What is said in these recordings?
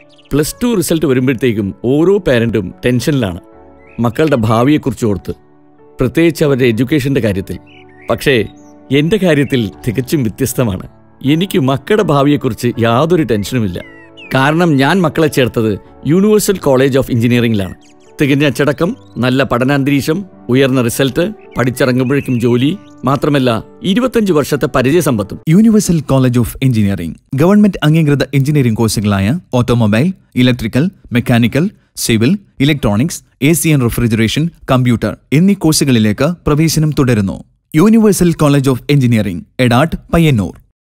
plus two result വരുമ്പോഴത്തേക്കും ഓരോ പാരൻറ്റും ടെൻഷനിലാണ് മക്കളുടെ ഭാവിയെക്കുറിച്ച് ഓർത്ത് പ്രത്യേകിച്ച് അവരുടെ എഡ്യൂക്കേഷൻ്റെ കാര്യത്തിൽ പക്ഷേ എൻ്റെ കാര്യത്തിൽ തികച്ചും വ്യത്യസ്തമാണ് എനിക്ക് മക്കളുടെ ഭാവിയെക്കുറിച്ച് യാതൊരു ടെൻഷനുമില്ല കാരണം ഞാൻ മക്കളെ ചേർത്തത് യൂണിവേഴ്സൽ കോളേജ് ഓഫ് എഞ്ചിനീയറിംഗിലാണ് തികഞ്ഞ അച്ചടക്കം നല്ല പഠനാന്തരീക്ഷം ഉയർന്ന റിസൾട്ട് പഠിച്ചിറങ്ങുമ്പോഴേക്കും ജോലി മാത്രമല്ല ഇരുപത്തഞ്ച് വർഷത്തെ പരിചയസമ്പത്തും universal college of engineering government അംഗീകൃത എഞ്ചിനീയറിംഗ് കോഴ്സുകളായ automobile electrical mechanical civil electronics A C and refrigeration computer എന്നീ കോഴ്സുകളിലേക്ക് പ്രവേശനം തുടരുന്നു universal college of engineering Edat Payyanur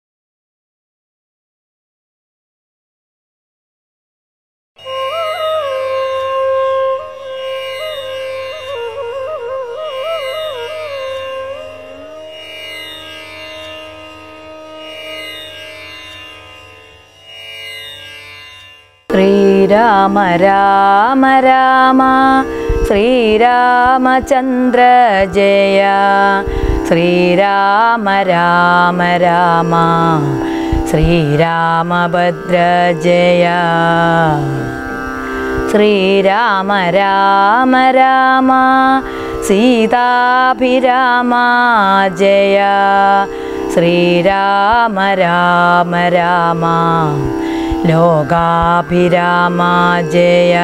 Shrirama Rama Rama Shriramachandra ജയ ശ്രീരാമ രാമ രാമ ശ്രീരാമഭദ്ര ജയ ശ്രീരാമ രാമ രാമ സീതാഭിരാമ ജയ ശ്രീരാമ രാമ രാമ ലോകാഭിരാമ ജയ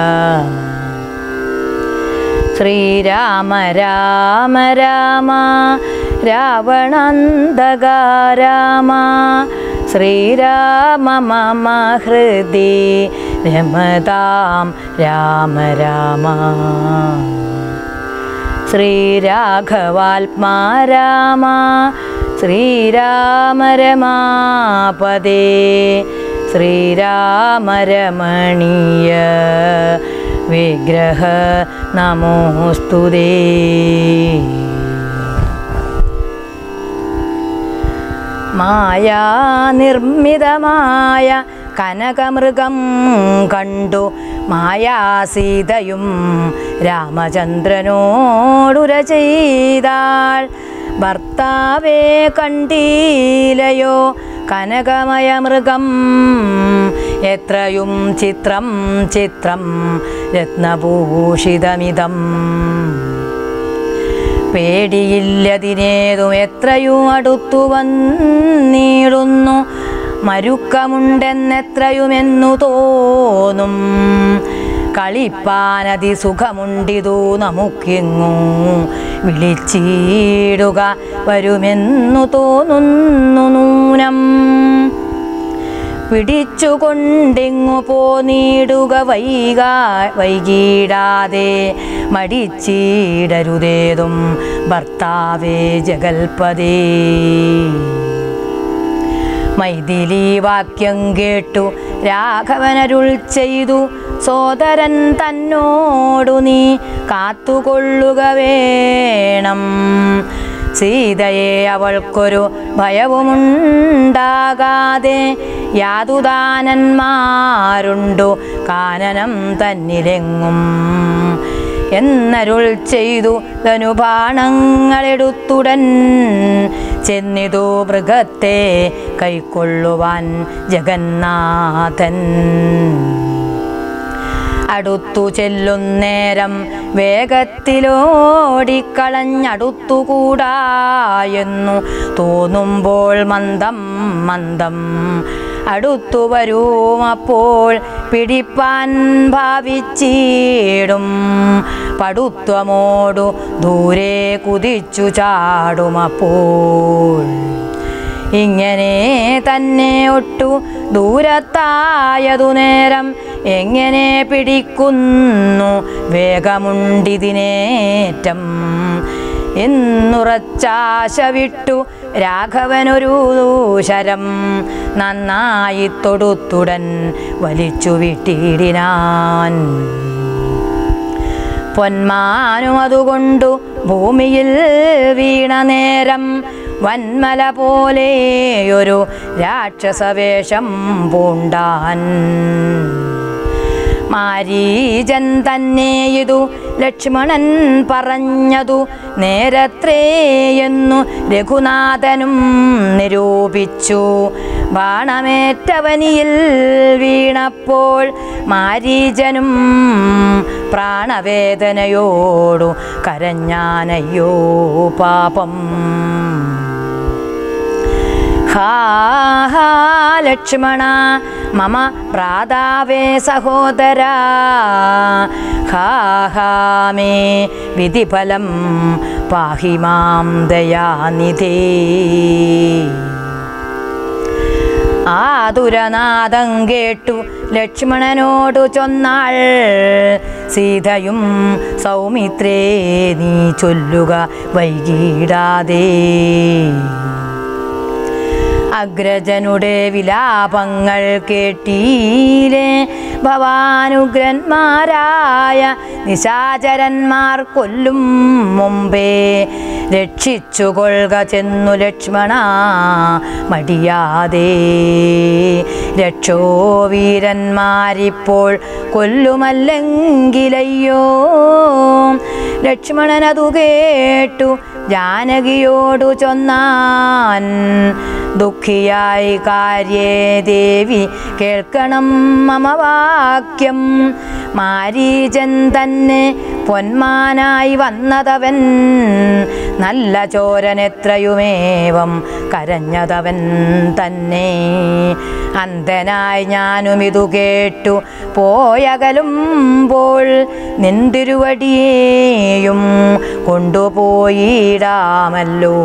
ശ്രീരാമ രാമ രാമ രാവണന്തക രാമ ശ്രീരാമ മമ ഹൃദി രമതാം രാമ രാമ ശ്രീരാഘവാത്മാ രാമ ശ്രീരാമ രമാപദേ ശ്രീരാമ രമണീയ വിഗ്രഹ നമോസ്തുതേ മായാനിർമ്മിതമായ കനകമൃഗം കണ്ടു മായാസീതയും രാമചന്ദ്രനോടുര ചെയ്താൾ ഭർത്താവേ കണ്ടീലയോ കനകമയ മൃഗം എത്രയും ചിത്രം ചിത്രം രത്നഭൂഷിതമിതം പേടിയില്ലതിനേതും എത്രയും അടുത്തു വന്നിടുന്നു മരുക്കമുണ്ടെന്നെത്രയുമെന്നു തോന്നും കളിപ്പാനതി സുഖമുണ്ടിതു നമുക്കിങ്ങു വിളിച്ചിടുക വരുമെന്നു തോന്നുന്നു നൂനം പിടിച്ചുകൊണ്ടിങ്ങു പോനീടുക വൈകാ വൈകിടാതെ മടിച്ചിടരുതേതും ഭർത്താവേ ജഗൽപതേ മൈഥിലി വാക്യം കേട്ടു രാഘവനരുൾ ചെയ്തു സോദരൻ തന്നോടു നീ കാത്തുകൊള്ളുക വേണം സീതയെ അവൾക്കൊരു ഭയവുമുണ്ടാകാതെ യാതുദാനന്മാരുണ്ടു കാനനം തന്നിലെങ്ങും എന്നരുൾ ചെയ്തു ധനുബാണങ്ങളെടുത്തുടൻ ചെന്നിതു മൃഗത്തെ കൈക്കൊള്ളുവാൻ ജഗന്നാഥൻ അടുത്തു ചെല്ലുന്നേരം വേഗത്തിലോടിക്കളഞ്ഞടുത്തുകൂടാ എന്നു തോന്നുമ്പോൾ മന്ദം മന്ദം അടുത്തു വരും അപ്പോൾ പിടിപ്പാൻ ഭാവിച്ചിടും പടുത്വമോടു ദൂരെ കുതിച്ചു ചാടുമപ്പോൾ ഇങ്ങനെ തന്നെ ഒട്ടു ദൂരത്തായതു നേരം എങ്ങനെ പിടിക്കുന്നു വേഗമുണ്ടിതിനേറ്റം എന്നുറച്ചാശ വിട്ടു രാഘവനൊരു ശരം നന്നായി തൊടുത്തുടൻ വലിച്ചു വിട്ടിടിനാൻ പൊന്മാനും അതുകൊണ്ടു ഭൂമിയിൽ വീണ നേരം വന്മല പോലെയൊരു രാക്ഷസവേഷം പൂണ്ടാൻ മാരീജൻ തന്നെ ഇതു ലക്ഷ്മണൻ പറഞ്ഞതു നേരത്രേയെന്നു രഘുനാഥനും നിരൂപിച്ചു ബാണമേറ്റവനിയിൽ വീണപ്പോൾ മാരീജനും പ്രാണവേദനയോടു കരഞ്ഞാനയ്യോ പാപം ഹാ ഹാ ലക്ഷ്മണ മമ പ്രാതാവേ സഹോദര ഹാ ഹാ മേ വിധിഫലം പാഹി മാം ദയാനിധേ ആതുരനാദം കേട്ടു ലക്ഷ്മണനോടു ചൊന്നാൾ സീതയും സൗമിത്രേ നീ ചൊല്ലുക വൈകിടാതെ അഗ്രജനുടെ വിലാപങ്ങൾ കേട്ടീലേ ഭവാനുഗ്രന്മാരായ നിശാചരന്മാർ കൊല്ലും മുമ്പേ രക്ഷിച്ചു കൊള്ളുക ചെന്നു ലക്ഷ്മണ മടിയാതെ രക്ഷോ വീരന്മാരിപ്പോൾ കൊല്ലുമല്ലെങ്കിലയ്യോ ലക്ഷ്മണനതു കേട്ടു ജാനകിയോടു ചൊന്നാൻ ദുഃഖിയായി കാര്യേ ദേവി കേൾക്കണം മമ വാക്യം മാരീചൻ തന്നെ പൊന്മാനായി വന്നതവൻ നല്ല ചോരനെത്രയുമേവം കരഞ്ഞതവൻ തന്നെ അന്ധനായി ഞാനും ഇതു കേട്ടു പോയകലുമ്പോൾ നിന്തിരുവടിയേയും കൊണ്ടുപോയിടാമല്ലോ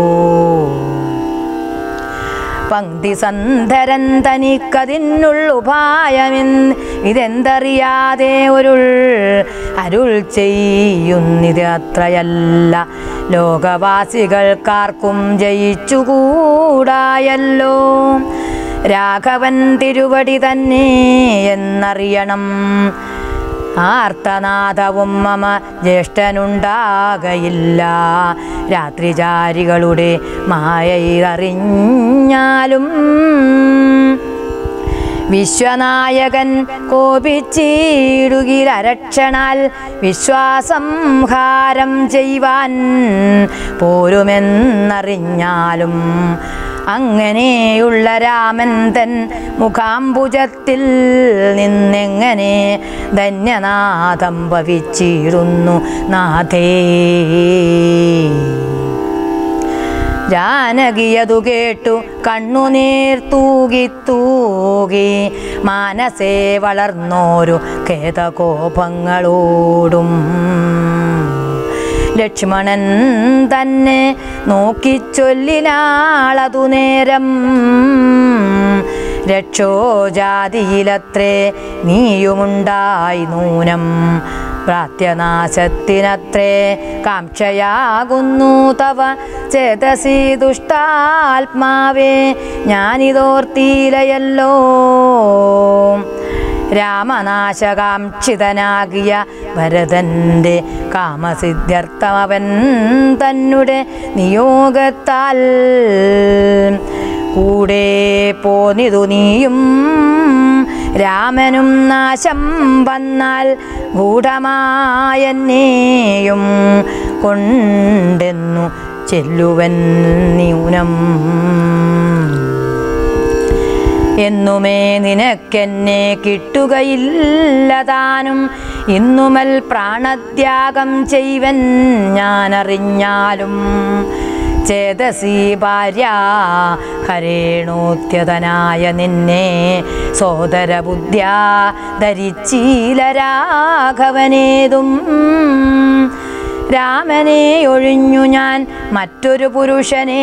പങ്ക്തി സന്ധരൻ തനിക്കതിനുള്ളുപായമെന്ന് ഇതെന്തറിയാതെ ഒരു അരുൾ ചെയ്യുന്നിത് അത്രയല്ല ലോകവാസികൾക്കാർക്കും ജയിച്ചുകൂടായല്ലോ രാഘവൻ തിരുവടി തന്നെ എന്നറിയണം ആർത്തനാദവും മമ ജ്യേഷ്ഠനുണ്ടാകയില്ല രാത്രിചാരികളുടെ മായയിലറിഞ്ഞാലും വിശ്വനായകൻ കോപിച്ചിടുകിലരക്ഷണാൽ വിശ്വാസംഹാരം ചെയ്യുവാൻ പോരുമെന്നറിഞ്ഞാലും അങ്ങനെയുള്ള രാമൻ തൻ മുഖാംബുജത്തിൽ നിന്നെങ്ങനെ ധന്യനാഥം ഭവിച്ചിരുന്നു നാഥേ ജാനകിയതു കേട്ടു കണ്ണുനീർ തൂകി തൂകി മാനസേ വളർന്നോരു ഖേദകോപങ്ങളോടും ലക്ഷ്മണൻ തന്നെ നോക്കിച്ചൊല്ലിനാളതു നേരം രക്ഷോജാതിയിലത്രേ നീയുമുണ്ടായി നൂനം പ്രാത്യനാശത്തിനത്രേ കാംക്ഷയാകുന്നു തവ ചേതസി ദുഷ്ടാത്മാവേ ഞാനിതോർത്തിയിലയല്ലോ രാമനാശകാംക്ഷിതനാകിയ ഭരതന്റെ കാമസിദ്ധ്യർത്ഥമവൻ തന്നെ നിയോഗത്താൽ കൂടെ പോന്നിതു നീയും രാമനും നാശം വന്നാൽ ഗൂഢമായെന്നെയും കൊണ്ടെന്നു ചെല്ലുവൻ ന്യൂനം എന്നുമേ നിനക്കെന്നെ കിട്ടുകയില്ല താനും ഇന്നുമൽ പ്രാണത്യാഗം ചെയ്വൻ ഞാനറിഞ്ഞാലും ചേതസി ഭാര്യ ഹരേണോത്യതനായ നിന്നെ സോദരബുദ്ധ്യാ ധരിച്ചീല രാഘവനേതും രാമനെ ഒഴിഞ്ഞു ഞാൻ മറ്റൊരു പുരുഷനെ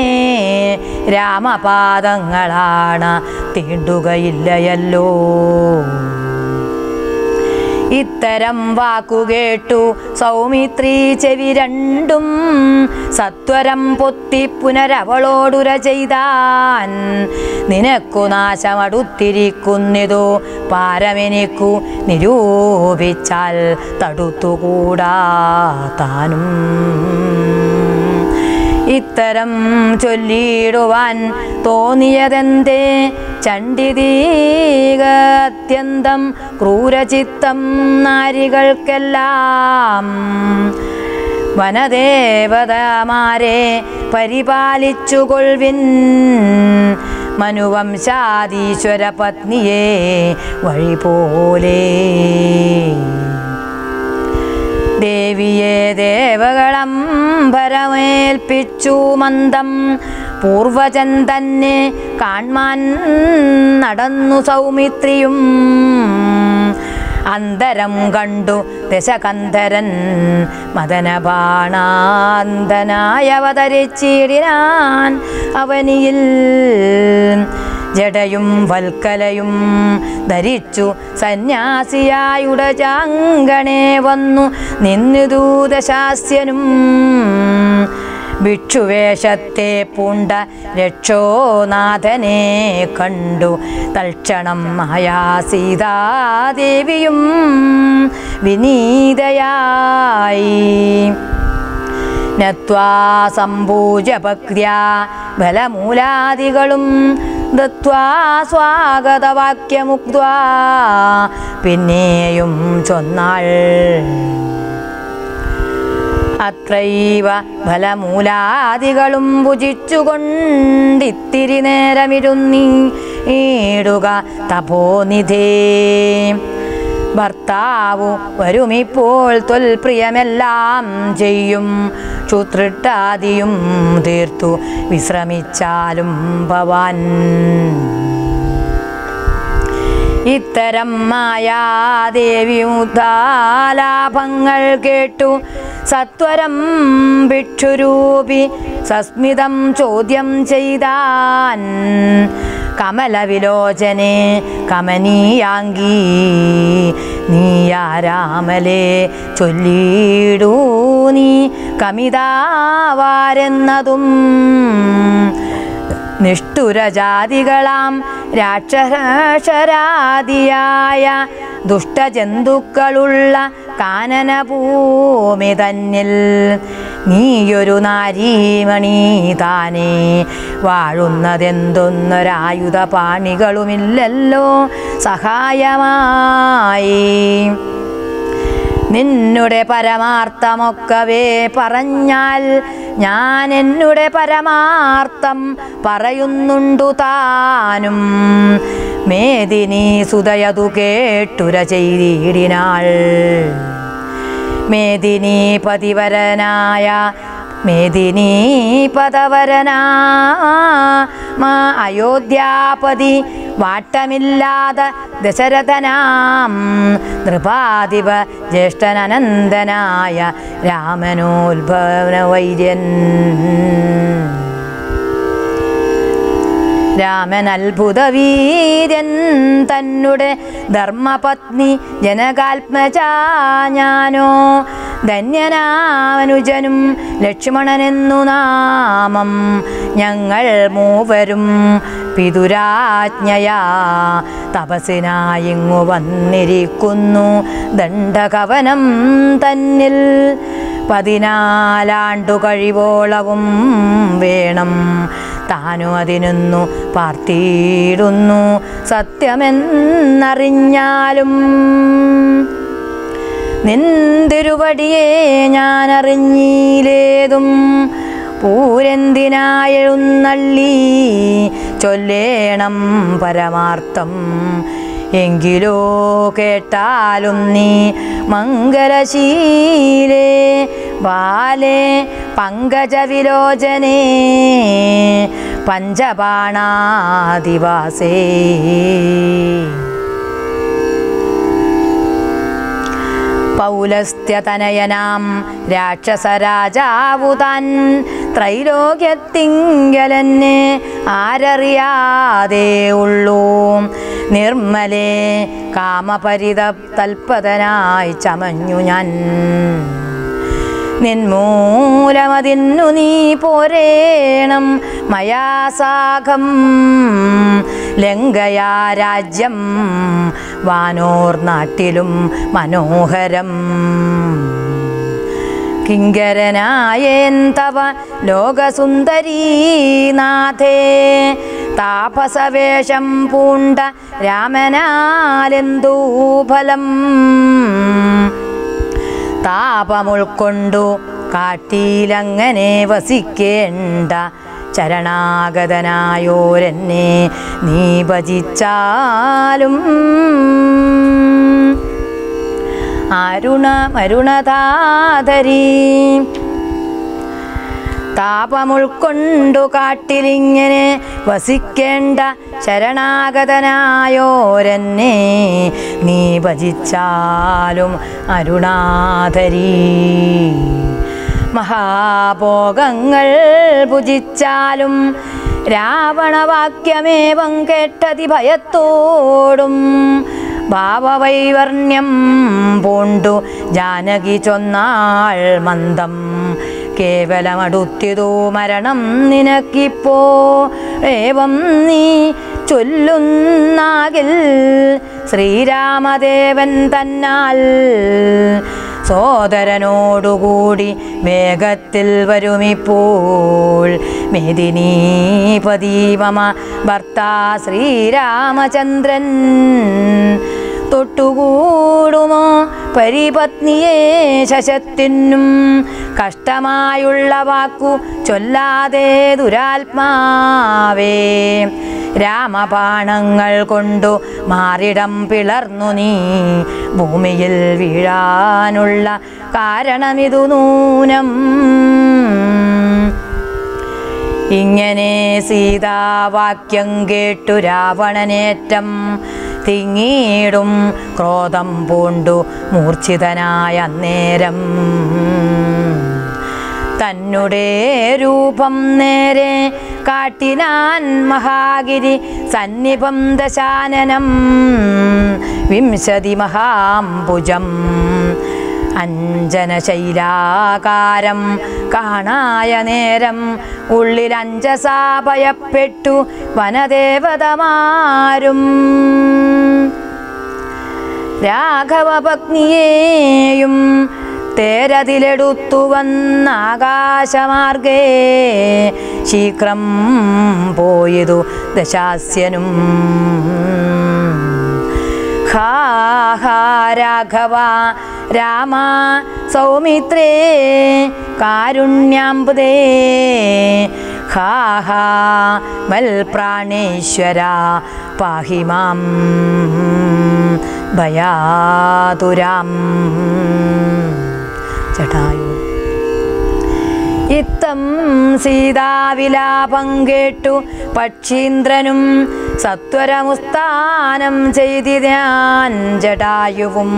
രാമപാദങ്ങളാണ് തീണ്ടുകയില്ലയല്ലോ ഇത്തരം വാക്കുകേട്ടു സൗമിത്രി ചെവി രണ്ടും സത്വരം പൊത്തി പുനരവളോടുര ചെയ്താൻ നിനക്കു നാശമടുത്തിരിക്കുന്നിതു പാരമെനിക്കു നിരൂപിച്ചാൽ തടുത്തുകൂടാ താനും ഇത്തരം ചൊല്ലിയിടുവാൻ തോന്നിയതെന്തേ ചണ്ഡിതീക അത്യന്തം ക്രൂരചിത്തം നാരികൾക്കെല്ലാം വനദേവതമാരെ പരിപാലിച്ചുകൊൾവിൻ മനുവംശാദീശ്വര പത്നിയെ വഴി പോലെ ദേവിയെ ദേവകളംബരമേൽപ്പിച്ചു മന്ദം പൂർവജൻ തന്നെ കാൺമാൻ നടന്നു സൗമിത്രിയും അന്തരം കണ്ടു ദശകന്ധരൻ മദനബാണാന്തനായി അവതരിച്ചിടിനാൻ അവനിയിൽ ജടയും വൽക്കലയും ധരിച്ചു സന്യാസിയായുടെ ചാങ്കണേ വന്നു നിന്നിതു ദശാസ്യനും ഭിക്ഷുവേഷത്തെ പൂണ്ട രക്ഷോനാഥനെ കണ്ടു തൽക്ഷണം മായാ സീതാദേവിയും വിനീതയായി നത്വാ സമ്പൂജപക്ര്യാ ബലമൂലാദികളും ദത്വാ സ്വാഗതവാക്യമുക്വാ പിന്നെയും ചൊന്നാൾ അത്രൈവ ഫലമൂലാദികളും ഭുജിച്ചുകൊണ്ടിത്തിരി നേരമിരുന്നീടുക തപോനിധേ ഭർത്താവു വരുമിപ്പോൾ തൊൽപ്രിയമെല്ലാം ചെയ്യും ക്ഷുത്രിട്ടാദിയും തീർത്തു വിശ്രമിച്ചാലും ഭവാൻ ഇത്തരം മായാദേവിയുദ്ധാലാഭങ്ങൾ കേട്ടു സത്വരം ഭിക്ഷുരൂപി സസ്മിതം ചോദ്യം ചെയ്താൻ കമലവിലോചനെ കമനീയാങ്കി നീയാരാമലേ ചൊല്ലിടൂ നീ കമിതാവാരെന്നതും നിഷ്ഠുരജാതികളാം രാക്ഷസരാദിയായ ദുഷ്ടജന്തുക്കളുള്ള കാനനഭൂമി തന്നിൽ നീയൊരു നാരീമണി താനേ വാഴുന്നതെന്തൊന്നൊരായുധ പാണികളുമില്ലല്ലോ സഹായമായി നിന്നുടെ പരമാർത്ഥമൊക്കവേ പറഞ്ഞാൽ ഞാൻ എന്നുടെ പരമാർത്ഥം പറയുന്നുണ്ടു താനും മേദിനി സുതയതു കേട്ടുര ചെയ്തിടിനാൾ മേദിനി പതിവരനായ മേദിനി പദവരനാ മാ അയോധ്യാപതി വാട്ടമില്ലാതെ ദശരഥനാം നൃപാധിപ ജ്യേഷ്ഠനനന്ദനായ രാമനോത്ഭവന വൈര്യൻ രാമൻ അത്ഭുത വീര്യൻ തന്നെ ധർമ്മപത്നി ജനകാത്മജ ഞാനോ ധന്യനാമനുജനും ലക്ഷ്മണനെന്നു നാമം ഞങ്ങൾ മൂവരും പിതുരാജ്ഞയാ തപസിനായിങ്ങു വന്നിരിക്കുന്നു ദണ്ഡകവനം തന്നിൽ പതിനാലാണ്ടു കഴിവോളവും വേണം താനും അതിനൊന്നു പാർത്തിയിടുന്നു സത്യമെന്നറിഞ്ഞാലും നിന്തിരുവടിയെ ഞാൻ അറിഞ്ഞിലേതും പൂരെന്തിനായെഴുന്നള്ളി ചൊല്ലേണം പരമാർത്ഥം എങ്കിലോ കേട്ടാലും നീ മംഗലശീലേ ബാലേ പങ്കജവിലോചനേ പഞ്ചബാണാദിവാസേ പൗലസ്ത്യതനയനാം രാക്ഷസരാജാവുതാൻ ത്രൈലോക്യത്തിങ്കലെന്നെ ആരറിയാതെ ഉള്ളൂ നിർമ്മലേ കാമപരിത തൽപതനായി ചമഞ്ഞു ഞാൻ നിന്മൂലമതിന്നു നീ പോരേണം മയാസാഖം ലങ്കയാ രാജ്യം വാനോർ നാട്ടിലും മനോഹരം കിങ്കരനായേൻ തവ ലോകസുന്ദരീനാഥേ താപസവേഷം പൂണ്ട രാമനാലെന്തൂ ഫലം താപമുൾക്കൊണ്ടു കാട്ടിയിലങ്ങനെ വസിക്കേണ്ട ശരണാഗതനായോരെന്നെ നീ ഭജിച്ചാലും അരുണമരുണതാധരീ താപമുൾക്കൊണ്ടു കാട്ടിലിങ്ങനെ വസിക്കേണ്ട ശരണാഗതനായോരെന്നെ നീ ഭജിച്ചാലും അരുണാധരീ മഹാഭോഗങ്ങൾ ഭുജിച്ചാലും രാവണവാക്യമേവം കേട്ടതി ഭയത്തോടും ഭാവവൈവർണ്യം പൂണ്ടു ജാനകി ചൊന്നാൾ മന്ദം കേവലമടുത്തിതു മരണം നിനക്കിപ്പോ ഏവം നീ ചൊല്ലുന്നാകിൽ ശ്രീരാമദേവൻ തന്നാൽ സോദരനോടുകൂടി വേഗത്തിൽ വരുമിപ്പോൾ മേദിനീപതി മമ ഭർത്താ ശ്രീരാമചന്ദ്രൻ തൊട്ടുകൂടുമോ പരിപത്നിയെ ശശത്തിനും കഷ്ടമായുള്ള വാക്കു ചൊല്ലാതെ ദുരാത്മാവേ രാമബാണങ്ങൾ കൊണ്ടു മാറിടം പിളർന്നു നീ ഭൂമിയിൽ വീഴാനുള്ള കാരണമിതു നൂനം ഇങ്ങനെ സീതാവാക്യം കേട്ടു രാവണനേറ്റം തിങ്ങിയിടും ക്രോധം പൂണ്ടു മൂർച്ഛിതനായ അന്നേരം തന്നുടെ രൂപം നേരെ കാട്ടിനാൻ മഹാഗിരി സന്നിപം ദശാനനം വിംശതി മഹാംബുജം അഞ്ജനശൈലാകാരം കാണായ നേരം ഉള്ളിൽ അഞ്ചസാ ഭയപ്പെട്ടു വനദേവതമാരും രാഘവപത്നിയെയും തേരതിലെടുത്തു വന്നാകാശമാർഗേ ശീഘ്രം പോയതു ദശാസ്യനും ഹാ ഹാ രാഘവ രാമ സൗമിത്രേ കാരുണ്യാംബുദേ ഹാ ഹാ മൽപ്രാണേശ്വര പാഹി മാം ഭയാതുരാം ജടായു ഇത്തം സീതാവിലാപം കേട്ടു പക്ഷീന്ദ്രനും സത്വരമുസ്ഥാനം ചെയ്തിരാൻ ജടായുവും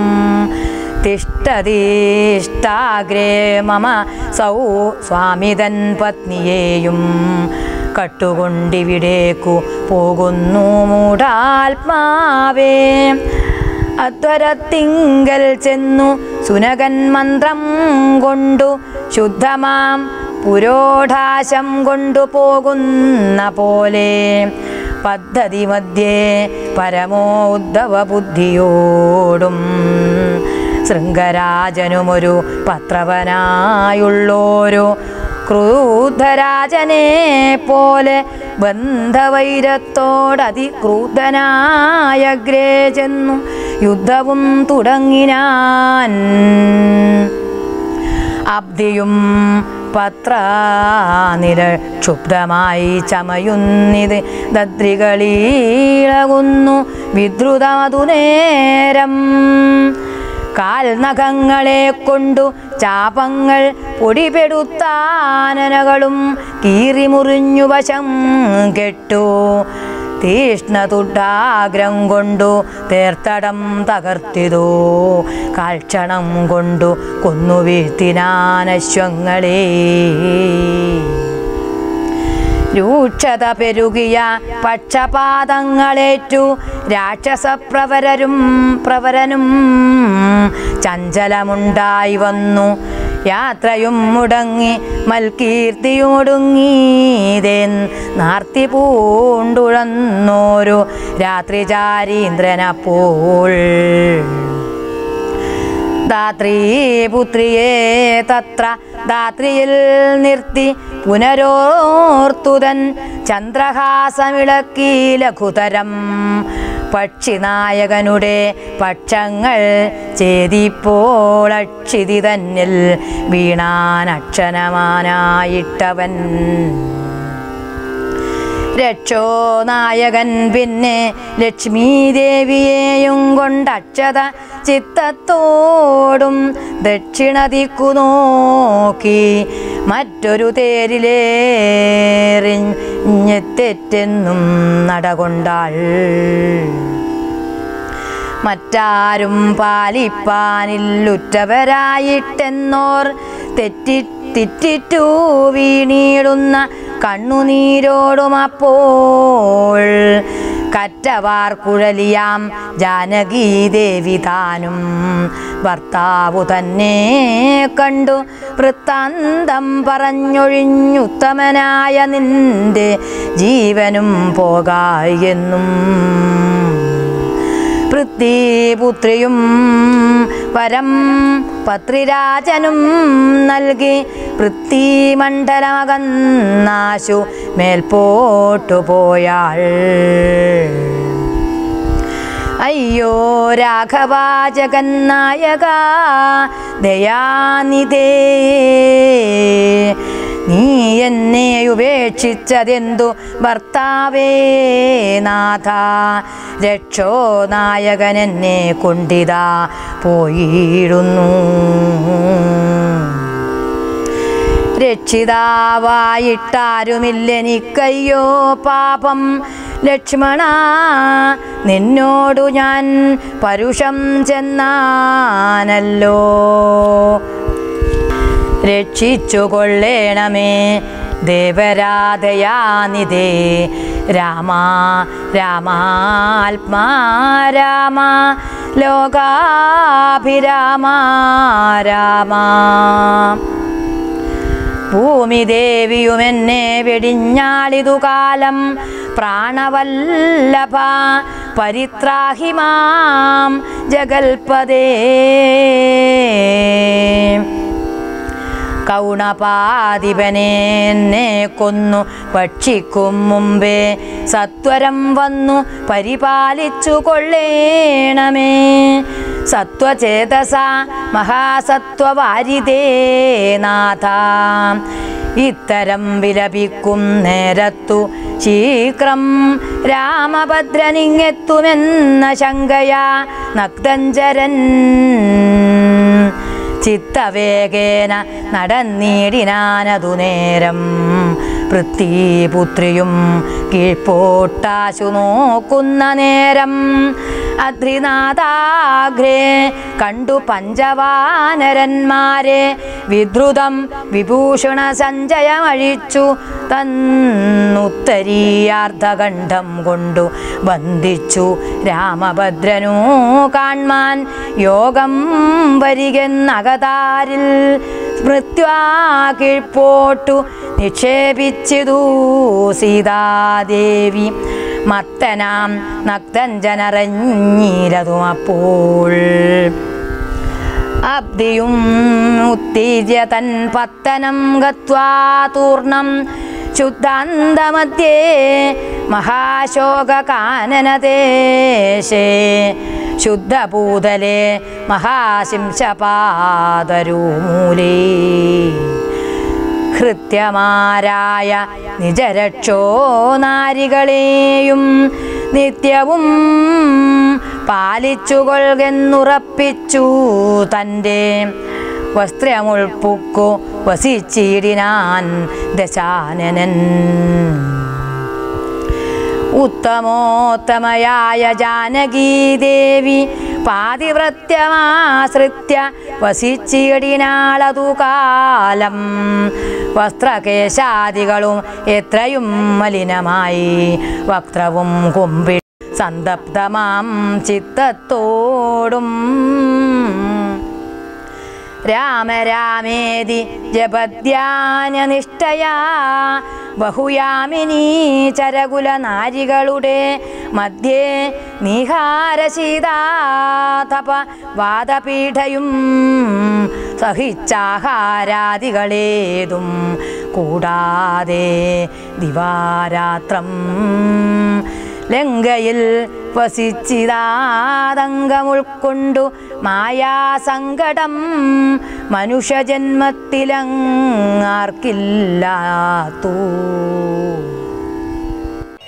തിഷ്ടതീഷ്ടാഗ്രേ മമ സൗ സ്വാമിതൻ പത്നിയെയും കട്ടുകൊണ്ടിവിടേക്കു പോകുന്നു മൂഢാത്മാവേ അധ്വരത്തിങ്കൽ ചെന്നു സുനകൻ മന്ത്രം കൊണ്ടു ശുദ്ധമാം പുരോഢാശം കൊണ്ടുപോകുന്ന പോലെ പദ്ധതി മധ്യേ പരമോ ഉദ്ധവ ബുദ്ധിയോടും ശൃംഗരാജനുമൊരു പത്രവനായുള്ളോരു ക്രൂദ്ധരാജനെ പോലെ ബന്ധവൈരത്തോടതി ക്രൂദ്ധനായഗ്രേ ചെന്നു യുദ്ധവും തുടങ്ങിനാൻ അബ്ദിയും പത്രാനില ക്ഷുബ്ധമായി ചമയുന്നിത് ദദ്രികളീളകുന്നു വിദ്രുതമതു നേരം കാൽനഖങ്ങളെ കൊണ്ടു ചാപങ്ങൾ പൊടിപെടുത്താനനകളും കീറിമുറിഞ്ഞു വശം കെട്ടു തീഷ്ണതുഡാഗ്രം കൊണ്ടു തേർത്തടം തകർത്തിതു കാൽക്ഷണം കൊണ്ടു കൊന്നു വീഴ്ത്തിനാനശ്വങ്ങളെ രൂക്ഷത പെരുകിയ പക്ഷപാതങ്ങളേറ്റു രാക്ഷസപ്രവരരും പ്രവരനും ചഞ്ചലമുണ്ടായി വന്നു യാത്രയും മുടങ്ങി മൽകീർത്തിയൊടുങ്ങീതേൻ നാർത്തി പൂണ്ടുഴന്നോരു രാത്രിചാരീന്ദ്രനപ്പോൾ ധാത്രീപുത്രിയെ തത്ര ധാത്രിയിൽ നിർത്തി പുനരോർത്തുതൻ ചന്ദ്രഹാസമിളക്കി ലഘുതരം പക്ഷിനായകനുടെ പക്ഷങ്ങൾ ചേതിപ്പോൾ അക്ഷിതി തന്നിൽ വീണാനക്ഷണമാനായിട്ടവൻ രക്ഷോ നായകൻ പിന്നെ ലക്ഷ്മീ ദേവിയെയും കൊണ്ടക്ഷത ചിത്തത്തോടും ദക്ഷിണ ദിക്കു നോക്കി മറ്റൊരു തേരിലേറിഞ്ഞെത്തെറ്റെന്നും നടകൊണ്ടാൾ മറ്റാരും പാലിപ്പാനില്ലുറ്റവരായിട്ടെന്നോർ തെറ്റി തെറ്റിറ്റു വീണിടുന്ന കണ്ണുനീരോടും അപ്പോൾ കറ്റവാർ കുഴലിയാം ജാനകീ ദേവി താനും ഭർത്താവു തന്നെ കണ്ടു വൃത്താന്തം പറഞ്ഞൊഴിഞ്ഞുത്തമനായ നിന്റെ ജീവനും പോകായെന്നും പൃഥ്വീപുത്രിയും വരം പത്രിരാജനും നൽകി പൃഥ്വീമണ്ഡലമകന്നാശു മേൽപോട്ടു പോയാൾ അയ്യോ രാഘവാ ജഗന്നായക ദയാനിധേ നീ എന്നെ ഉപേക്ഷിച്ചതെന്തു ഭർത്താവേ നാഥ രക്ഷോ നായകൻ എന്നെ കൊണ്ടിതാ പോയിടുന്നു രക്ഷിതാവായിട്ടാരുമില്ലെനിക്കയ്യോ പാപം ലക്ഷ്മണ നിന്നോടു ഞാൻ പരുഷം ചെന്നാനല്ലോ രക്ഷിച്ചു കൊള്ളേണമേ ദേവരാധയാനിധേ രാമ രാമാത്മാ രാമ ലോകാഭിരാമ രാമ ഭൂമിദേവിയുമെന്നെ വെടിഞ്ഞാളിതു കാലം പ്രാണവല്ലഭ പരിത്രാഹി മാം ജഗൽപദേ കൗണപാധിപനെന്നെ കൊന്നു ഭക്ഷിക്കും മുമ്പേ സത്വരം വന്നു പരിപാലിച്ചു കൊള്ളേണമേ സത്വചേതസ മഹാസത്വവാരിതേ നാഥ ഇത്തരം വിലപിക്കും നേരത്തു ശീഘ്രം രാമഭദ്രനിങ്ങെത്തുമെന്ന ശങ്കയാ നക്തഞ്ചരൻ ചിത്തവേഗേന നടന്നീടിനാനതു നേരം പൃഥ്വീപുത്രിയും കീഴ്പോട്ടാശു നോക്കുന്ന നേരം അദ്രിനാഥാഗ്രേ കണ്ടു പഞ്ചവാനരന്മാരെ വിദ്രുതം വിഭൂഷണ സഞ്ചയമഴിച്ചു തന്നുത്തരീയാർദ്ധകണ്ഠം കൊണ്ടു ബന്ധിച്ചു രാമഭദ്രനു കാൺമാൻ യോഗം വരികെന്നകതാരിൽ സ്മൃത്വാ കീഴ്പോട്ടു നിക്ഷേപിച്ചിതു സീതാദേവി മത്തനാം നക്തഞ്ജനറഞ്ഞീരതും അപ്പോൾ അബ്ദിയും ഉത്തീര്യ തൻ പത്തനം ഗത്വാ തൂർണം ശുദ്ധാന്തമധ്യേ മഹാശോകകാനനദേശേ ശുദ്ധഭൂതലെ മഹാശിംശപാദരൂമൂലേ ഹൃത്യമാരായ നിജരക്ഷോ നാരികളെയും നിത്യവും പാലിച്ചുകൊള്ളുറപ്പിച്ചു തൻ്റെ വസ്ത്രമുൾപ്പുക്കു വസിച്ചിടിനാൻ ദശാനനൻ ഉത്തമോത്തമയായ ജാനകീദേവി പാതിവൃത്യമാശ്രിത്യ വസിച്ചിടിനാളതു കാലം വസ്ത്രകേശാദികളും എത്രയും മലിനമായി വക്രവും കുമ്പി സന്തപ്തമാം ചിത്തത്തോടും രാമരാമേതി ജപധ്യാനനിഷ്ഠയാ ബഹുയാമിനീ ചരകുല നാരികളുടെ മധ്യേ നീഹാരശീതാതപ വാദപീഠയും സഹിച്ചാഹാരാദികളേതും കൂടാതെ ദിവാരാത്രം ലങ്കയിൽ വസിച്ചിതാതങ്കമുൾക്കൊണ്ടു മായാസങ്കടം മനുഷ്യജന്മത്തിലങ്ങാർക്കില്ലാത്തൂ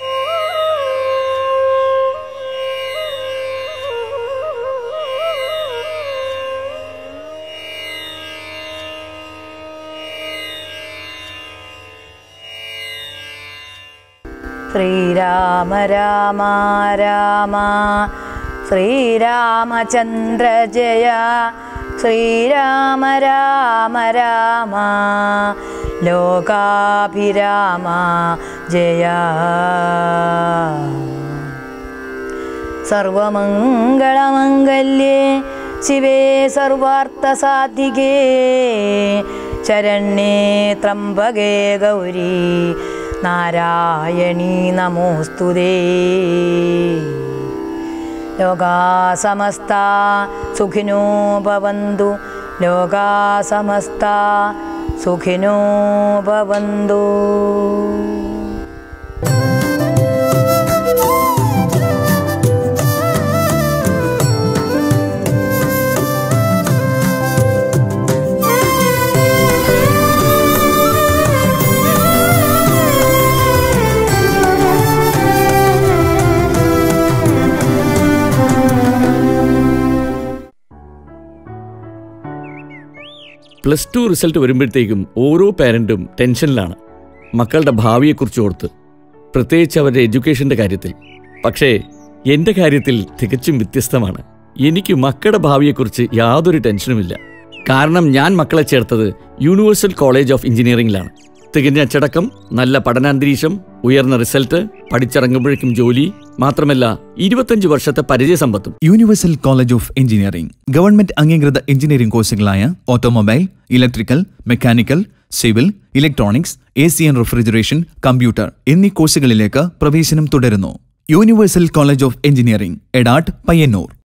ശ്രീരാമ രാമ രാമ ശ്രീരാമചന്ദ്ര ജയ ശ്രീരാമ രാമ രാമ ലോകാഭിരാമ ജയ സർവമംഗളമംഗല്യേ ശിവേ സർവാർത്ഥസാധികേ ശരണ്യേ ത്രംബകേ ഗൗരി നാരായണീ നമോസ്തുതേ ലോകാ സമസ്ത സുഖിനോ ഭവന്തു ലോകാ സമസ്ത സുഖിനോ ഭവന്തു പ്ലസ് ടു റിസൾട്ട് വരുമ്പോഴത്തേക്കും ഓരോ പാരൻറ്റും ടെൻഷനിലാണ് മക്കളുടെ ഭാവിയെക്കുറിച്ച് ഓർത്ത് പ്രത്യേകിച്ച് അവരുടെ എഡ്യൂക്കേഷൻ്റെ കാര്യത്തിൽ പക്ഷേ എൻ്റെ കാര്യത്തിൽ തികച്ചും വ്യത്യസ്തമാണ് എനിക്ക് മക്കളുടെ ഭാവിയെക്കുറിച്ച് യാതൊരു ടെൻഷനുമില്ല കാരണം ഞാൻ മക്കളെ ചേർത്തത് യൂണിവേഴ്സൽ കോളേജ് ഓഫ് എഞ്ചിനീയറിംഗിലാണ് തികഞ്ഞ അച്ചടക്കം നല്ല പഠനാന്തരീക്ഷം ഉയർന്ന റിസൾട്ട് പഠിച്ചിറങ്ങുമ്പോഴേക്കും ജോലി മാത്രമല്ല ഇരുപത്തഞ്ച് വർഷത്തെ പരിചയസമ്പത്തും universal college of engineering government അംഗീകൃത എഞ്ചിനീയറിംഗ് കോഴ്സുകളായ automobile electrical mechanical civil electronics A C and refrigeration computer എന്നീ കോഴ്സുകളിലേക്ക് പ്രവേശനം തുടരുന്നു universal college of engineering Edat Payyanur